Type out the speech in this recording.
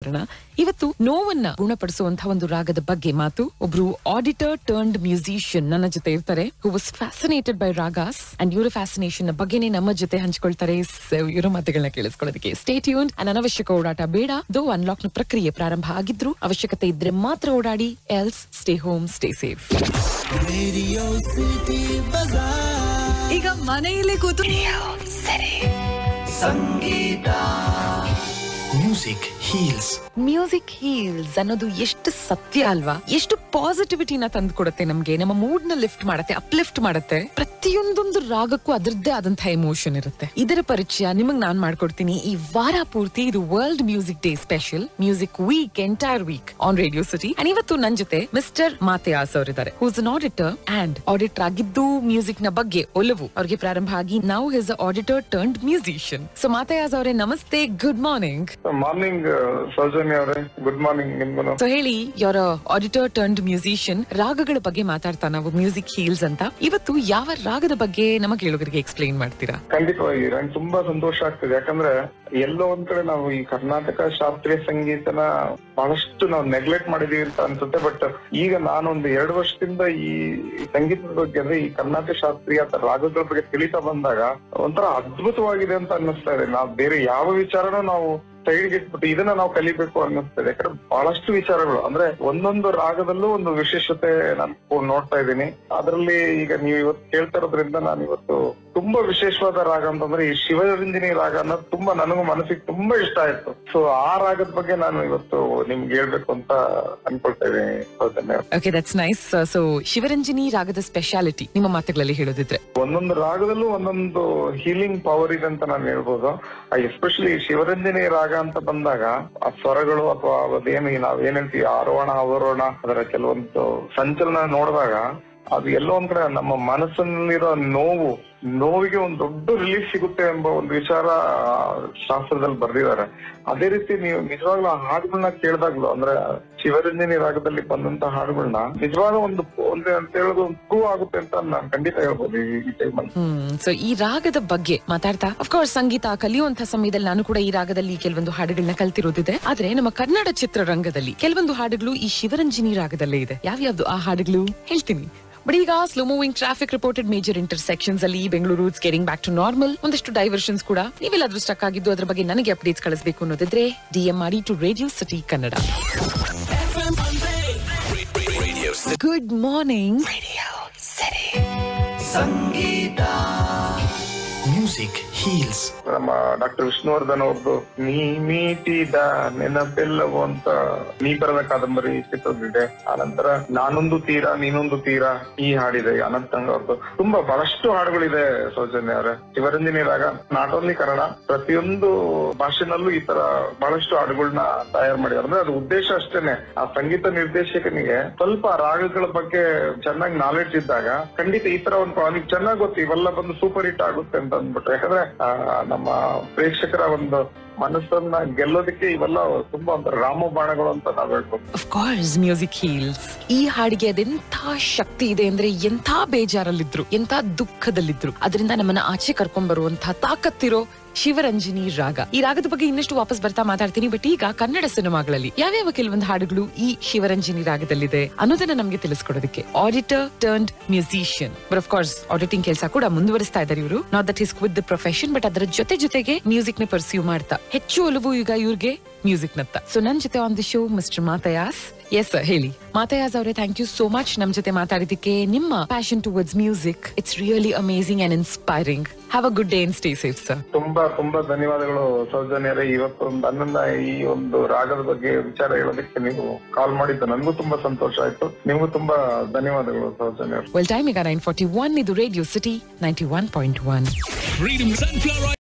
ಮಾತಾಡೋಣ ಇವತ್ತು ನೋವನ್ನ ಗುಣಪಡಿಸುವಂತಹ ಒಂದು ರಾಗದ ಬಗ್ಗೆ ಮಾತು ಒಬ್ರು ಆಡಿಟರ್ ಟರ್ನ್ಡ್ ಮ್ಯೂಸಿಷಿಯನ್ ನನ್ನ ಜೊತೆ ಇರ್ತಾರೆ who was fascinated by ragas and ಇವರ ಫ್ಯಾಸಿನೇಷನ್ ಬಗ್ಗೆನೇ ನಮ್ಮ ಜೊತೆ ಹಂಚ್ಕೊಳ್ತಾರೆ So, ಇವರ ಮಾತುಗಳನ್ನ ಕೇಳಿಸ್ಕೊಳ್ಳೋದಕ್ಕೆ ಸ್ಟೇಟ್ ಯೂನ್ ಅನವಶ್ಯಕ ಓಡಾಟ ಬೇಡ ದೋ ಅನ್ಲಾಕ್ ನ ಪ್ರಕ್ರಿಯೆ ಪ್ರಾರಂಭ ಆಗಿದ್ರು ಅವಶ್ಯಕತೆ ಇದ್ರೆ ಮಾತ್ರ ಓಡಾಡಿ else stay home stay safe ಈಗ ಮನೆಯಲ್ಲೇ ಕೂತು Music heals. ಮ್ಯೂಸಿಕ್ ಹೀಲ್ಸ್ ಅನ್ನೋದು ಎಷ್ಟು ಸತ್ಯ ಅಲ್ವಾ ಎಷ್ಟು ಪಾಸಿಟಿವಿಟಿನ ತಂದು ಕೊಡುತ್ತೆ ನಮ್ಗೆ ನಮ್ಮ ಮೂಡ್ ನ ಲಿಫ್ಟ್ ಮಾಡುತ್ತೆ ಅಪ್ಲಿಫ್ಟ್ ಮಾಡುತ್ತೆ ಪ್ರತಿಯೊಂದೊಂದು ರಾಗಕ್ಕೂ ಅದರದ್ದೇ ಆದಂತಹ ಎಮೋಷನ್ ಇರುತ್ತೆ ಇದರ ಪರಿಚಯ ನಿಮಗ್ ನಾನ್ ಮಾಡ್ಕೊಡ್ತೀನಿ ಈ ವಾರ ಪೂರ್ತಿ ಇದು world music day special music week entire week on Radio City and ಇವತ್ತು ನನ್ ಜೊತೆ ಮಿಸ್ಟರ್ ಮಾತೆಯಾಸ್ ಅವರಿದ್ದಾರೆ who's an auditor and auditor ಆಗಿದ್ದು ಮ್ಯೂಸಿಕ್ ನ ಬಗ್ಗೆ ಒಲವು ಅವ್ರಿಗೆ ಪ್ರಾರಂಭ ಆಗಿ ನಾವು his auditor turned musician so Mathias ಅವರೇ ನಮಸ್ತೆ ಗುಡ್ ಮಾರ್ನಿಂಗ್ ಮಾರ್ನಿಂಗ್ ಸೌಜನ್ಯ ಅವರೇ ಗುಡ್ ಮಾರ್ನಿಂಗ್ ನಿಮ್ಗೂ ಸೊ ಹೇಳಿ ಯೋರ್ ಆಡಿಟರ್ ಟರ್ನ್ಡ್ ಮ್ಯೂಸಿಷಿಯನ್ ರಾಗಗಳ ಬಗ್ಗೆ ಮಾತಾಡ್ತಾ ನಾವು ಮ್ಯೂಸಿಕ್ ಹೀಲ್ಸ್ ಅಂತ ಇವತ್ತು ಯಾವ ರಾಗದ ಬಗ್ಗೆ ನಮ್ಮ ಕೇಳುಗರಿಗೆ ಎಕ್ಸ್ಪ್ಲೈನ್ ಮಾಡ್ತೀರಾ ಖಂಡಿತವಾಗಿ ನಂಗೆ ತುಂಬಾ ಸಂತೋಷ ಆಗ್ತದೆ ಯಾಕಂದ್ರೆ ಎಲ್ಲೋ ಒಂದ್ ಕಡೆ ನಾವು ಈ ಕರ್ನಾಟಕ ಶಾಸ್ತ್ರೀಯ ಸಂಗೀತನ ಬಹಳಷ್ಟು ನಾವು ನೆಗ್ಲೆಕ್ಟ್ ಮಾಡಿದೀವಿ ಅಂತ ಅನ್ಸುತ್ತೆ ಬಟ್ ಈಗ ನಾನೊಂದು ಎರಡು ವರ್ಷದಿಂದ ಈ ಸಂಗೀತದ ಬಗ್ಗೆ ಅಂದ್ರೆ ಈ ಕರ್ನಾಟಕ ಶಾಸ್ತ್ರೀಯ ಅಥವಾ ರಾಗಗಳ ಬಗ್ಗೆ ತಿಳಿತಾ ಬಂದಾಗ ಒಂಥರ ಅದ್ಭುತವಾಗಿದೆ ಅಂತ ಅನ್ನಿಸ್ತಾ ಇದೆ ನಾವು ಬೇರೆ ಯಾವ ವಿಚಾರನೂ ನಾವು ಸೈಡ್ಗೆ ಇಟ್ಬಿಟ್ಟು ಇದನ್ನ ನಾವು ಕಲಿಬೇಕು ಅನ್ನಿಸ್ತದೆ ಯಾಕಂದ್ರೆ ಬಹಳಷ್ಟು ವಿಚಾರಗಳು ಅಂದ್ರೆ ಒಂದೊಂದು ರಾಗದಲ್ಲೂ ಒಂದು ವಿಶೇಷತೆ ನಾನು ನೋಡ್ತಾ ಇದ್ದೀನಿ ಅದರಲ್ಲಿ ಈಗ ನೀವು ಇವತ್ತು ಕೇಳ್ತಾ ಇರೋದ್ರಿಂದ ನಾನು ಇವತ್ತು ತುಂಬಾ ವಿಶೇಷವಾದ ರಾಗ ಅಂತಂದ್ರೆ ಈ ಶಿವರಂಜನಿ ರಾಗ ಅನ್ನೋದು ತುಂಬಾ ನನಗೂ ಮನಸ್ಸಿಗೆ ತುಂಬಾ ಇಷ್ಟ ಆಯ್ತು ಸೊ ಆ ರಾಗದ ಬಗ್ಗೆ ನಾನು ಇವತ್ತು ನಿಮ್ಗೆ ಹೇಳ್ಬೇಕು ಅಂತ ಅನ್ಕೊಳ್ತಾ ಇದ್ದೀನಿ Soujanya okay that's nice so Shivaranjani ರಾಗದ ಸ್ಪೆಷಾಲಿಟಿ ನಿಮ್ಮ ಮಾತುಗಳಲ್ಲಿ ಹೇಳೋದಿದ್ರೆ ಒಂದೊಂದು ರಾಗದಲ್ಲೂ ಒಂದೊಂದು ಹೀಲಿಂಗ್ ಪವರ್ ಇದೆ ಅಂತ ನಾನು ಹೇಳ್ಬೋದು ಎಸ್ಪೆಷಲಿ ಶಿವರಂಜನಿ ರಾಗ ಅಂತ ಬಂದಾಗ ಆ ಸ್ವರಗಳು ಅಥವಾ ಅದೇನು ನಾವ್ ಏನ್ ಹೇಳ್ತೀವಿ ಆರೋಹಣ ಅವರೋಹಣ ಅದರ ಕೆಲವೊಂದು ಸಂಚಲನ ನೋಡಿದಾಗ ಅದು ಎಲ್ಲೋ ಒಂದ್ ಕಡೆ ನಮ್ಮ ಮನಸ್ಸಲ್ಲಿರೋ ನೋವು ನೋವಿಗೆ ಒಂದು ದೊಡ್ಡ ರಿಲೀಫ್ ಸಿಗುತ್ತೆ ಎಂಬ ಒಂದು ವಿಚಾರ ಆ, ಶಾಸ್ತ್ರದಲ್ಲಿ ಬರ್ದಿದ್ದಾರೆ ಅದೇ ರೀತಿ ನೀವು ನಿಜವಾಗ್ಲೂ ಆ ಹಾಡುಗಳನ್ನ ಕೇಳಿದಾಗ್ಲೂ ಅಂದ್ರೆ ಶಿವರಂಜನಿ ರಾಗದಲ್ಲಿ ಬಂದಂತ ಹಾಡುಗಳನ್ನ ನಿಜವಾದ ಒಂದು ಒಂದು ಅಂತ ಹೇಳೋದು ಒಂದು ಪ್ರೂವ್ ಆಗುತ್ತೆ ಅಂತ ನಾನು ಖಂಡಿತ ಹೇಳ್ಬೋದು ಈ- ಈ ಟೈಮಲ್ಲಿ ಹ್ಮ್ ಸೊ ಈ ರಾಗದ ಬಗ್ಗೆ ಮಾತಾಡ್ತಾ ಅಫ್ಕೋರ್ಸ್ ಸಂಗೀತ ಕಲಿಯುವಂತ ಸಮಯದಲ್ಲಿ ನಾನು ಕೂಡ ಈ ರಾಗದಲ್ಲಿ ಕೆಲವೊಂದು ಹಾಡುಗಳನ್ನ ಕಲ್ತಿರೋದಿದೆ ಆದ್ರೆ ನಮ್ಮ ಕನ್ನಡ ಚಿತ್ರರಂಗದಲ್ಲಿ ಕೆಲವೊಂದು ಹಾಡುಗಳು ಈ ಶಿವರಂಜನಿ ರಾಗದಲ್ಲೇ ಇದೆ ಯಾವ್ಯಾವ್ದು ಆ ಹಾಡುಗಳು ಹೇಳ್ತೀನಿ ಬಟ್ ಈಗ slow moving traffic reported major intersections ಅಲ್ಲಿ Bengaluru scaring back to normal ಒಂದಷ್ಟು ಡೈವರ್ಷನ್ಸ್ ಕೂಡ ನೀವೆಲ್ಲಾದ್ರೂ ಸ್ಟಕ್ ಆಗಿದ್ದು ಅದ್ರ ಬಗ್ಗೆ ನನಗೆ ಅಪ್ಡೇಟ್ಸ್ ಕಳಿಸಬೇಕು ಅನ್ನೋದಿದ್ರೆ ಡಿಎಂ ಮಾಡಿ to Radio City Kannada good morning Music heals. ನಮ್ಮ ಡಾಕ್ಟರ್ ವಿಷ್ಣುವರ್ಧನ್ ಅವ್ರದ್ದು ನೀ ಮೀಟಿದ ನೆನಪೆಲ್ಲವೋ ಅಂತ ನೀ ಬರದ ಕಾದಂಬರಿ ಚಿತ್ರದಿದೆ ಆನಂತರ ನಾನೊಂದು ತೀರ ನೀನೊಂದು ತೀರ ಈ ಹಾಡಿದೆ ಅನಂತಂಗ್ ಅವ್ರದ್ದು ತುಂಬಾ ಬಹಳಷ್ಟು ಹಾಡುಗಳಿದೆ ಸೌಜನ್ಯ ಅವರೇ ಶಿವರಂಜನಿ ರಾಗ ನಾಟ್ ಓನ್ಲಿ ಕನ್ನಡ ಪ್ರತಿಯೊಂದು ಭಾಷೆನಲ್ಲೂ ಈ ತರ ಬಹಳಷ್ಟು ಹಾಡುಗಳನ್ನ ತಯಾರು ಮಾಡಿದ್ದಾರೆ ಅಂದ್ರೆ ಅದು ಉದ್ದೇಶ ಅಷ್ಟೇನೆ ಆ ಸಂಗೀತ ನಿರ್ದೇಶಕನಿಗೆ ಸ್ವಲ್ಪ ರಾಗಗಳ ಬಗ್ಗೆ ಚೆನ್ನಾಗಿ ನಾಲೆಡ್ಜ್ ಇದ್ದಾಗ ಖಂಡಿತ ಈ ತರ ಒಂದು ಅವನಿಗೆ ಚೆನ್ನಾಗಿ ಗೊತ್ತು ಇವೆಲ್ಲ ಬಂದು ಸೂಪರ್ ಹಿಟ್ ಆಗುತ್ತೆ ಅಂತ ಅಂದ್ಬಿಟ್ಟು ಯಾಕಂದ್ರೆ ಆ, ನಮ್ಮ ಪ್ರೇಕ್ಷಕರ ಒಂದು ಮನಸ್ಸನ್ನ ಗೆಲ್ಲೋದಕ್ಕೆ ಇವೆಲ್ಲ ತುಂಬಾ ಒಂದು ರಾಮಬಾಣಗಳು ಅಂತ ನಾವ್ ಹೇಳ್ಬೋದು ಆಫ್ ಕೋರ್ಸ್ ಮ್ಯೂಸಿಕ್ ಹೀಲ್ಸ್ ಈ ಹಾಡಿಗೆ ಅದೆಂಥ ಶಕ್ತಿ ಇದೆ ಅಂದ್ರೆ ಎಂಥ ಬೇಜಾರಲ್ಲಿದ್ರು ಎಂಥ ದುಃಖದಲ್ಲಿದ್ರು ಅದರಿಂದ ನಮ್ಮನ್ನ ಆಚೆ ಕರ್ಕೊಂಡ್ ಬರುವಂತಹ ತಾಕತ್ತಿರೋ ಶಿವರಂಜನಿ ರಾಗ ಈ ರಾಗದ ಬಗ್ಗೆ ಇನ್ನಷ್ಟು ವಾಪಸ್ ಬರ್ತಾ ಮಾತಾಡ್ತೀನಿ ಬಟ್ ಈಗ ಕನ್ನಡ ಸಿನಿಮಾಗಳಲ್ಲಿ ಯಾವ್ಯಾವ ಕೆಲವೊಂದು ಹಾಡುಗಳು ಈ ಶಿವರಂಜನಿ ರಾಗದಲ್ಲಿದೆ ಅನ್ನೋದನ್ನ ನಮ್ಗೆ ತಿಳಿಸ್ಕೊಡೋದಕ್ಕೆ auditor turned musician but of course auditing ಕೆಲಸ ಕೂಡ ಮುಂದುವರಿಸ್ತಾ ಇದ್ದಾರೆ ಇವರು not that is with the profession but ಅದರ ಜೊತೆ ಜೊತೆಗೆ ಮ್ಯೂಸಿಕ್ ನ ಪರ್ಸ್ಯೂ ಮಾಡ್ತಾ ಹೆಚ್ಚು ಒಲವು ಈಗ ಇವ್ರಿಗೆ ಮ್ಯೂಸಿಕ್ ನತ್ತ ಸೊ ನನ್ ಜೊತೆ on the show mister Mathias yes sir ಹೇಳಿ ಮಾತಯಾಸ್ ಅವರೇ ಥ್ಯಾಂಕ್ ಯು ಸೋ ಮಚ್ ನಮ್ ಜೊತೆ ಮಾತಾಡಿದ್ದಕ್ಕೆ ನಿಮ್ಮ passion towards music it's really amazing and inspiring have a good day and stay safe sir ತುಂಬಾ ತುಂಬಾ ಧನ್ಯವಾದಗಳು ಸೌಜನ್ಯರೇ ಇವತ್ತು ನನ್ನನ್ನ ಈ ಒಂದು ರಾಗದ ಬಗ್ಗೆ ವಿಚಾರ ಹೇಳೋದಕ್ಕೆ ನೀವು ಕಾಲ್ ಮಾಡಿದ್ದು ನನಗೂ ತುಂಬಾ ಸಂತೋಷ ಆಯ್ತು ನಿಮಗೂ ತುಂಬಾ ಧನ್ಯವಾದಗಳು ಸೌಜನ್ಯ ವೆಲ್ ಟೈಮ್ ಈಗ ನೈನ್ ಫಾರ್ಟಿ ಒನ್ ಇದು radio city ninety one point one Freedom Sunflower